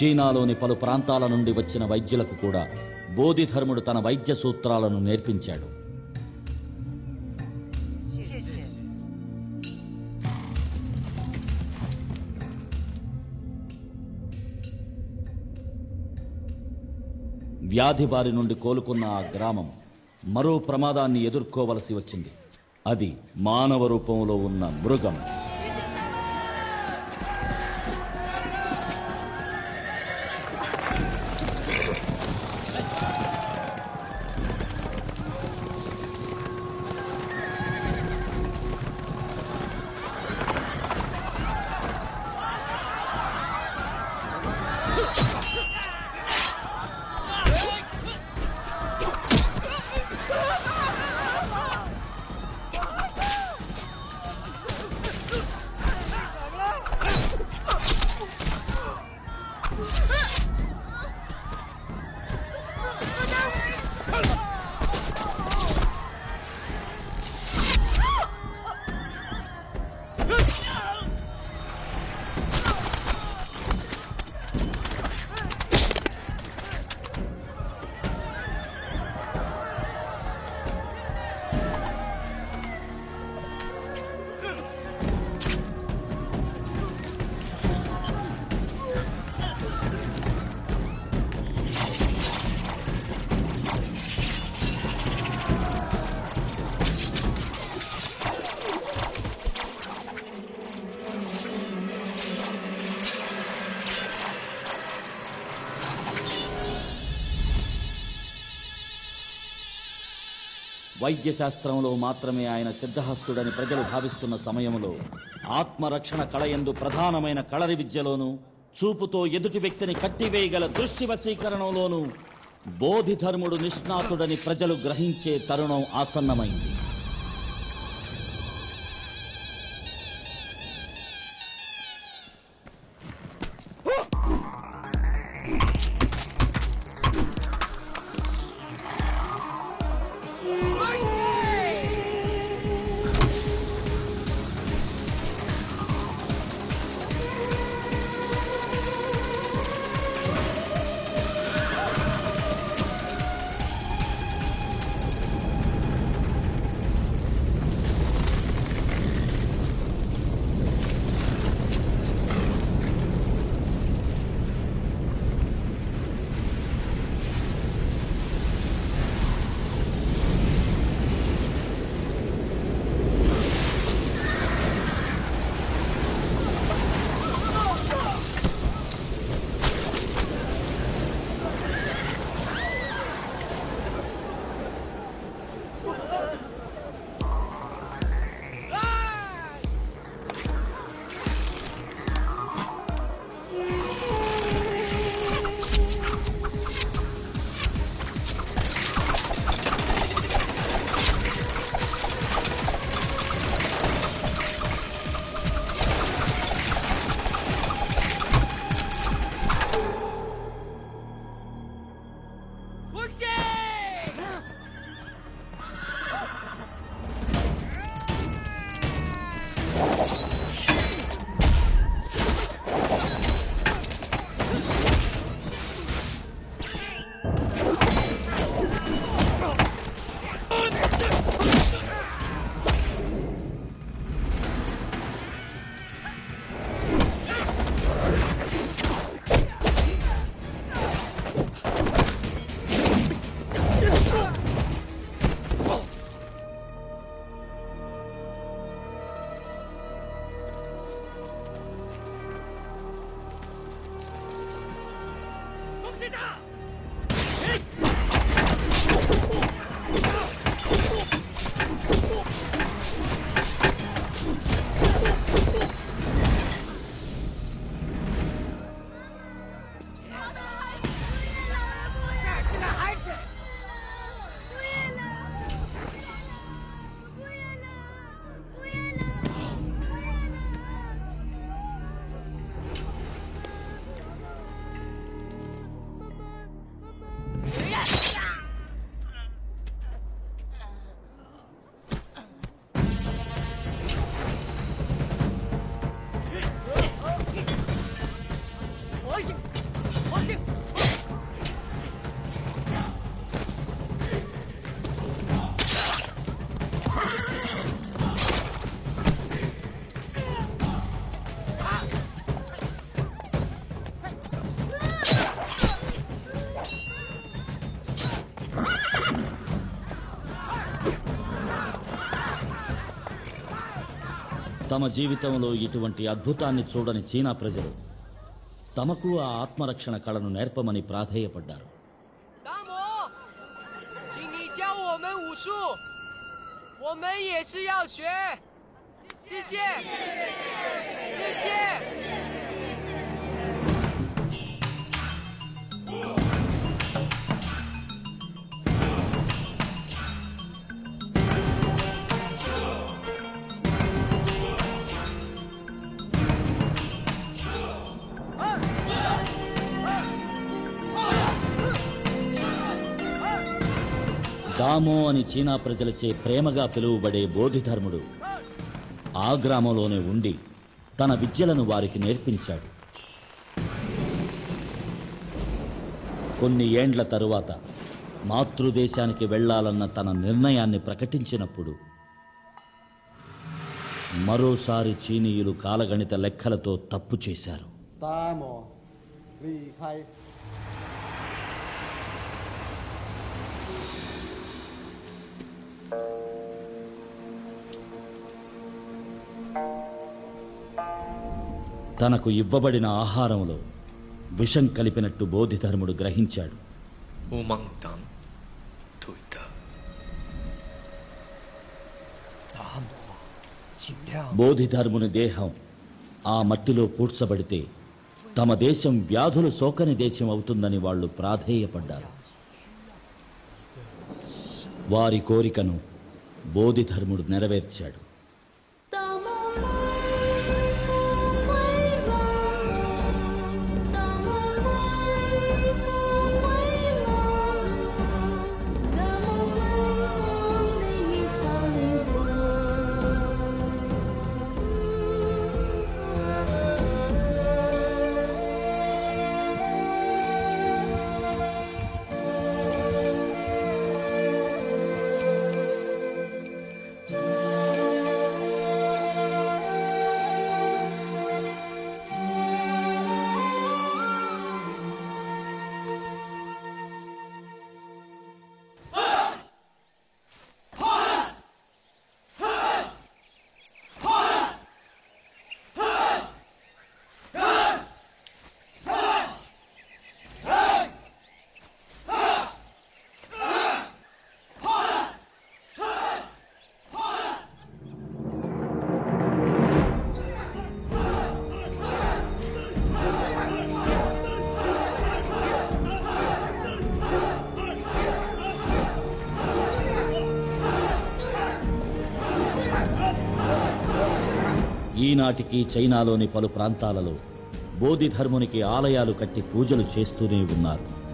చీనాలోని పలు ప్రాంతాల నుండి వచ్చిన వైద్యులకు కూడా బోధిధర్ముడు తన వైద్య సూత్రాలను నేర్పించాడు 谢谢。 వ్యాధి బారి నుండి కోలుకున్న ఆ గ్రామం మరో ప్రమాదాన్ని ఎదుర్కోవలసి వచ్చింది అది మానవ రూపంలో ఉన్న మృగం వైద్య శాస్త్రంలో మాత్రమే ఆయన సిద్ధహస్తుడని ప్రజలు భావిస్తున్న సమయంలో ఆత్మరక్షణ కళయందు ప్రధానమైన కళరి విద్యలోనూ చూపుతో ఎదుటి వ్యక్తిని కట్టివేయగల దృష్టి వశీకరణలోనూ బోధిధర్ముడు నిష్ణాతుడని ప్రజలు గ్రహించే తరుణం ఆసన్నమైంది తమ జీవితంలో ఇటువంటి అద్భుతాన్ని చూడని చీనా ప్రజలు తమకు ఆ ఆత్మరక్షణ కళను నేర్పమని ప్రాధేయపడ్డారు 大魔，请你教我们武术，我们也是要学。谢谢，谢谢。 దామో అని చీనా ప్రజలచే ప్రేమగా పిలువబడే బోధిధర్ముడు ఆ గ్రామంలోనే ఉండి తన విద్యలను వారికి నేర్పించాడు కొన్ని ఏండ్ల తరువాత మాతృదేశానికి వెళ్ళాలన్న తన నిర్ణయాన్ని ప్రకటించినప్పుడు మరోసారి చీనీయులు కాలగణిత లెక్కలతో తప్పు చేశారు 达摩离开。 తనకు ఇవ్వబడిన ఆహారంలో విషం కలిపినట్టు బోధిధర్ముడు గ్రహించాడు 오망당 도이다. 尽量 బోధిధర్ముని దేహం ఆ మట్టిలో పూడ్చబడితే తమ దేశం వ్యాధులు సోకని దేశం అవుతుందని వాళ్ళు ప్రాధేయపడ్డారు వారి కోరికను బోధిధర్ముడు నెరవేర్చాడు 大梦梦，回梦梦，大梦梦，回梦梦，大梦梦，每一道灵 ఈనాటికి చైనాలోని పలు ప్రాంతాలలో బోధిధర్మునికి ఆలయాలు కట్టి పూజలు చేస్తూనే ఉన్నారు